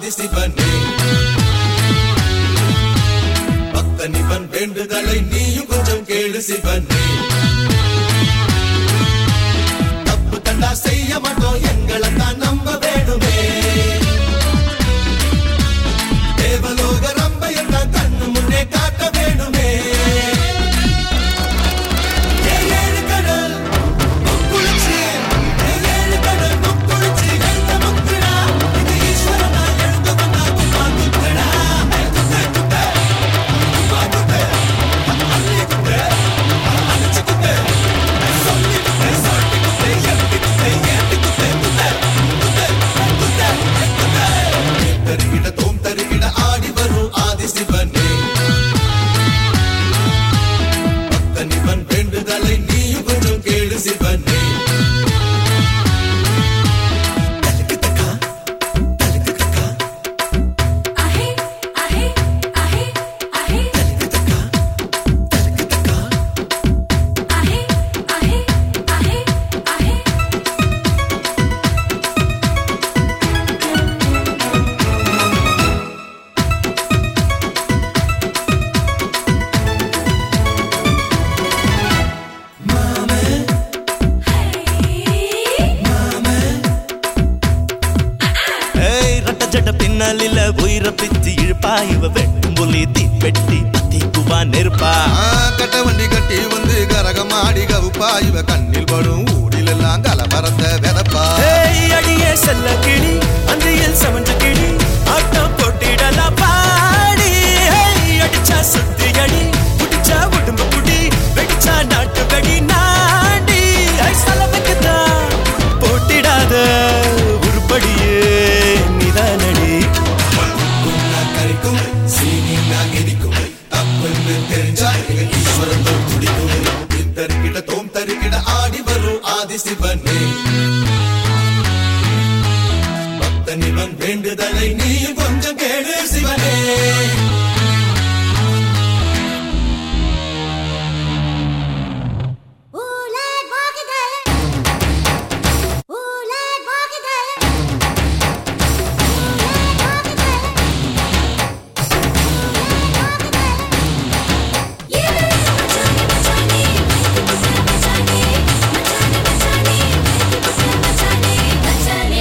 ஆதி சிவனே பக்தன் இவன் வேண்டுதலை நீயும் கொஞ்சம் கேளு சிவனே தப்பு கண்டா செய்ய மாட்டோம் எங்களை தான் நம்ப வேணுமே தேவலோக ரம்ப என்ன கண்ணு முன்னே காட்ட வேணுமே ஏ ஏழு கடல் முக்குளிச்சு, ஏ ஏழு கடல் முக்குளிச்சு, எழுந்த முத்துடா. இது ஈஸ்வரனா எழுந்து வந்தா கும்பா குத்தடா. குத்த, குத்த, கும்பா குத்த, அள்ளி குத்த, அழைச்சு குத்த, சொல்லி குத்த, சாட்டி குத்த, எட்டி குத்த, ஏத்தி குத்த, குத்த, குத்த, குத்த, குத்த. தருகிட தோம் தருகிட ஆடி வரும் ஆதி சிவனே பக்தன் இவன் வேண்டுதலை நீயும் கொஞ்சம் கேளு சிவனே आहे आहे आहे आहे आहे आहे आहे आहे ஏய் ரட்ட ஜட பின்னாலில உயிர பிச்சு இழுப்பா இவ வெட்டும் புலி தீப்பெட்டி தீக்குவா நெருப்பா ஆ, கட்ட வண்டி கட்டி வந்து கரகமாடி கவுப்பா இவ கண்ணில் படும் ஊரில் எல்லாம் கலவரத்த வெதப்பா ஏய் அடியே செல்ல கிளி அந்தியில் சமஞ்ச கிளி ஆட்டம் போட்டிடலாம் பாடி ஏய் அடிச்சா சுத்தி அடி புடிச்சா உடம்பு புடி வெடிச்சா நாட்டு வெடி நாடி ஐ சலமைக்குதான் போட்டிடாத உருப்படியே நிதானடி உன்னா கரிக்கும் சீனி நான் இனிக்கும் தப்புன்னு தெரிஞ்சா எங்க ஈஸ்வரன் தான் துடிக்கும் தருகிட தோம் தருகிட ஆடி வரும் ஆதி சிவனே பக்தன் இவன் வேண்டுதலை நீயும் கொஞ்சம் கேளு சிவனே ஊலே போகுதே ஊலே போகுதே ஊலே போகுதே ये मचाने मचाने मचाने मचाने मचाने मचाने मचाने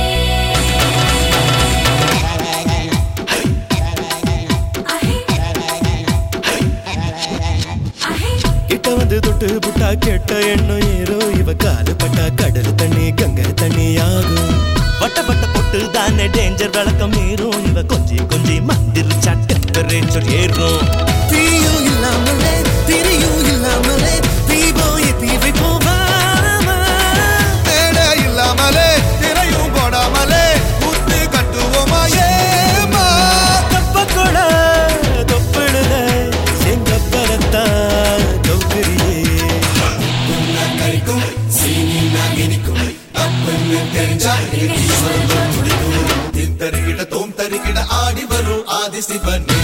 आहे கிட்ட வந்து தொட்டு புட்டா கெட்ட எண்ணம் ஏறோ இவ காலு பட்டா கடல் தண்ணி கங்கை தண்ணி ஆகும் வட்ட வட்ட பொட்டு தானே டேஞ்சர் விளக்கம் ஏறும் இவ கொஞ்சி கொஞ்சி மந்திரிச்சா டெம்பரேச்சர் ஏறும் தீயும் இல்லாமலே திரியும் இல்லாமலே தீபோய் தீவை போவாமா மேடை இல்லாமலே திரையும் போடாமலே முத்து கட்டுவோமா ஏமா தப்ப கூட தொப்பிடுல எங்க பரத்தா தொகுரியே உன்னா கரிக்கும் சீனி நான் இனிக்கும் தப்புன்னு தெரிஞ்சா எங்க ஈஸ்வரன் தான் துடிக்கும் தருகிட தோம் தருகிட ஆடி வரும் ஆதி சிவனே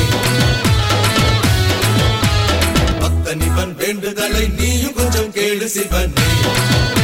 பக்தன் இவன் வேண்டுதலை நீயும் கொஞ்சம் கேளு சிவனே